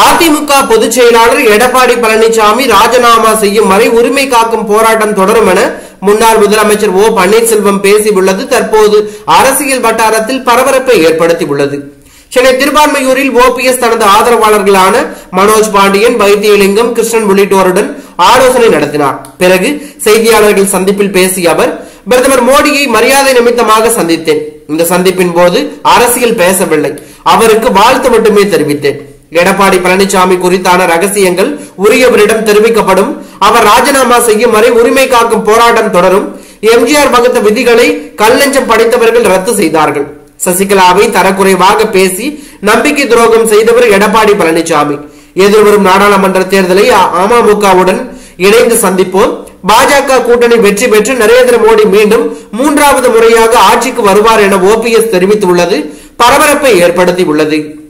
அதிமுக பொதுச் செயலாளர் எடப்பாடி பழனிசாமி ராஜினாமா செய்யும் வரை உரிமை காக்கும் போராட்டம் தொடரும் என முன்னாள் முதலமைச்சர் ஓ பன்னீர்செல்வம் பேசியுள்ளது தற்போது அரசியல் வட்டாரத்தில் பரபரப்பை ஏற்படுத்தியுள்ளது சென்னை திருவான்மையூரில் ஓபிஎஸ் தனது ஆதரவாளர்களான மனோஜ் பாண்டியன் வைத்தியலிங்கம் கிருஷ்ணன் உள்ளிட்டோருடன் ஆலோசனை நடத்தினார் பிறகு செய்தியாளர்கள் சந்திப்பில் பேசிய அவர் பிரதமர் மோடியை மரியாதை நிமித்தமாக சந்தித்தேன் இந்த சந்திப்பின் போது அரசியல் பேசவில்லை அவருக்கு வாழ்த்து மட்டுமே தெரிவித்தேன் எடப்பாடி பழனிசாமி குறித்தான ரகசியங்கள் உரியவரிடம் தெரிவிக்கப்படும் அவர் ராஜினாமா செய்யும் வரை உரிமை காக்கும் போராட்டம் தொடரும் எம்ஜிஆர் வகுத்த விதிகளை கல்லஞ்சம் படைத்தவர்கள் ரத்து செய்தார்கள் சசிகலாவை தரக்குறைவாக பேசி நம்பிக்கை துரோகம் செய்தவர் எடப்பாடி பழனிசாமி எதிர்வரும் நாடாளுமன்ற தேர்தலை அ- அமமுகவுடன் இணைந்து சந்திப்போம் பாஜக கூட்டணி வெற்றி பெற்று நரேந்திர மோடி மீண்டும் மூன்றாவது முறையாக ஆட்சிக்கு வருவார் என ஓபிஎஸ் தெரிவித்துள்ளது பரபரப்பை ஏற்படுத்தியுள்ளது